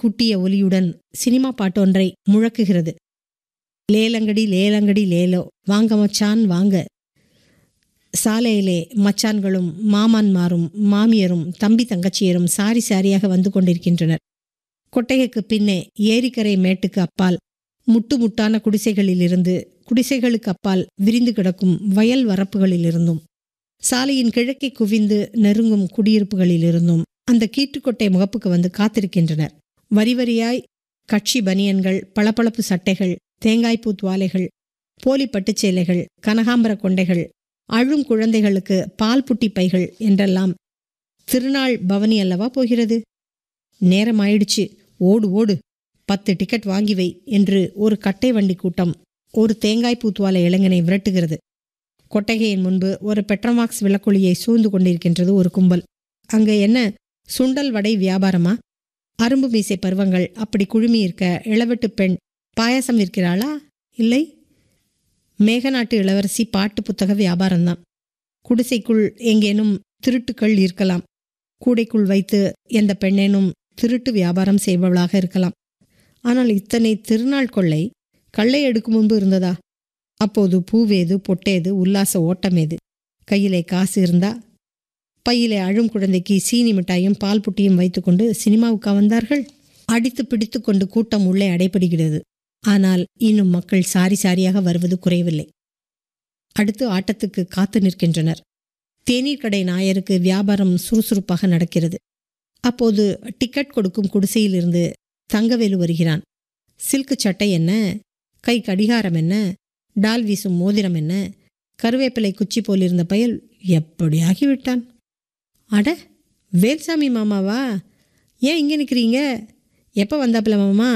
குட்டிய ஒலியுடன் சினிமா பாட்டொன்றை முழக்குகிறது லேலங்கடி லேலங்கடி லேலோ வாங்க மச்சான் வாங்க சாலையிலே மச்சான்களும் மாமான்மாரும் மாமியரும் தம்பி தங்கச்சியரும் சாரி சாரியாக வந்து கொண்டிருக்கின்றனர் கொட்டகைக்கு பின்னே ஏரிக்கரை மேட்டுக்கு அப்பால் முட்டு முட்டான குடிசைகளிலிருந்து குடிசைகளுக்கு அப்பால் விரிந்து கிடக்கும் வயல் வரப்புகளிலிருந்தும் சாலையின் கிழக்கே குவிந்து நெருங்கும் குடியிருப்புகளிலிருந்தும் அந்த கீற்றுக்கொட்டை முகப்புக்கு வந்து காத்திருக்கின்றனர் வரி வரியாய் கட்சி பனியன்கள் பளபளப்பு சட்டைகள் தேங்காய்ப்பூ துவாலைகள் போலி பட்டுச்சேலைகள் கனகாம்பர கொண்டைகள் அழும் குழந்தைகளுக்கு பால் புட்டி பைகள் என்றெல்லாம் திருநாள் பவனி அல்லவா போகிறது நேரம் ஆயிடுச்சு ஓடு ஓடு பத்து டிக்கெட் வாங்கி வை என்று ஒரு கட்டை வண்டி கூட்டம் ஒரு தேங்காய் பூத்துவாலை இளைஞனை விரட்டுகிறது கொட்டகையின் முன்பு ஒரு பெட்ரமாக்ஸ் விளக்கொளியை சூழ்ந்து கொண்டிருக்கின்றது ஒரு கும்பல் அங்க என்ன சுண்டல் வடை வியாபாரமா அரும்பு மீசை பருவங்கள் அப்படி குழுமி இருக்க இளவெட்டு பெண் பாயாசம் விற்கிறாளா இல்லை மேகநாட்டு இளவரசி பாட்டு புத்தக வியாபாரம்தான் குடிசைக்குள் எங்கேனும் திருட்டுக்கள் இருக்கலாம் கூடைக்குள் வைத்து எந்த பெண்ணேனும் திருட்டு வியாபாரம் செய்பவளாக இருக்கலாம் ஆனால் இத்தனை திருநாள் கொள்ளை கள்ளை எடுக்கும் முன்பு இருந்ததா அப்போது பூவேது பொட்டேது உல்லாச ஓட்டமேது கையிலே காசு இருந்தா பையிலே அழும் குழந்தைக்கு சீனி மிட்டாயும் பால் புட்டியும் வைத்துக்கொண்டு சினிமாவுக்கா வந்தார்கள் அடித்து பிடித்து கொண்டு கூட்டம் உள்ளே அடைபடுகிறது ஆனால் இன்னும் மக்கள் சாரி சாரியாக வருவது குறைவில்லை அடுத்து ஆட்டத்துக்கு காத்து நிற்கின்றனர் தேநீர் கடை நாயருக்கு வியாபாரம் சுறுசுறுப்பாக நடக்கிறது அப்போது டிக்கெட் கொடுக்கும் குடிசையிலிருந்து தங்கவேலு வருகிறான் சில்கு சட்டை என்ன கை கடிகாரம் என்ன டால் வீசும் மோதிரம் என்ன கருவேப்பிலை குச்சி போலிருந்த பயல் எப்படி ஆகிவிட்டான் அட வேல்சாமி மாமாவா ஏன் இங்கே நிற்கிறீங்க எப்போ வந்தாப்புல மாமா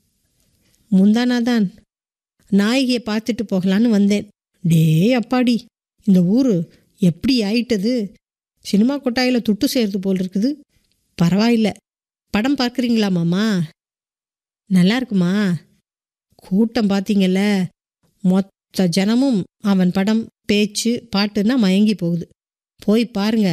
முந்தானாதான் நாயகியை பார்த்துட்டு போகலான்னு வந்தேன் டேய் அப்பாடி இந்த ஊர் எப்படி ஆயிட்டது சினிமா கொட்டாயில் துட்டு சேர்த்து போல் இருக்குது பரவாயில்ல படம் பார்க்குறீங்களா மாமா நல்லா இருக்குமா கூட்டம் பார்த்தீங்கல்ல மொத்த ஜனமும் அவன் படம் பேச்சு பாட்டுன்னா மயங்கி போகுது போய் பாருங்க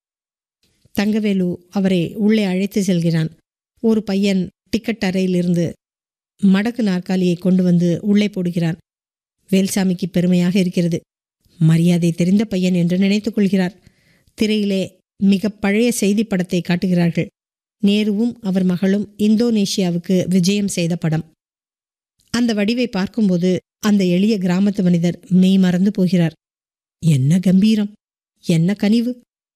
தங்கவேலு அவரை உள்ளே அழைத்து செல்கிறான் ஒரு பையன் டிக்கெட் அறையிலிருந்து மடக்கு நாற்காலியை கொண்டு வந்து உள்ளே போடுகிறான் வேல்சாமிக்கு பெருமையாக இருக்கிறது மரியாதை தெரிந்த பையன் என்று நினைத்துக் கொள்கிறார் திரையிலே மிக பழைய செய்தி படத்தை காட்டுகிறார்கள் நேருவும் அவர் மகளும் இந்தோனேஷியாவுக்கு விஜயம் செய்த படம் அந்த வடிவை பார்க்கும்போது அந்த எளிய கிராமத்து மனிதர் மெய் மறந்து போகிறார் என்ன கம்பீரம் என்ன கனிவு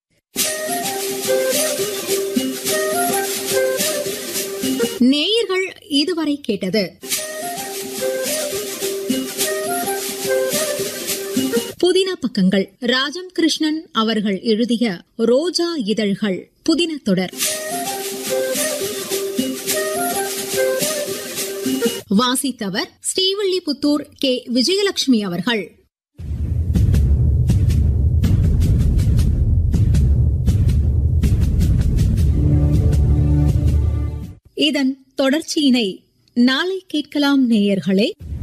நேயர்கள் இதுவரை கேட்டது புதின பக்கங்கள் ராஜம் கிருஷ்ணன் அவர்கள் எழுதிய ரோஜா இதழ்கள் புதின தொடர் வாசித்தவர் ஸ்ரீவில்லிபுத்தூர் கே விஜயலட்சுமி அவர்கள் இதன் தொடர்ச்சியினை நாளை கேட்கலாம் நேயர்களே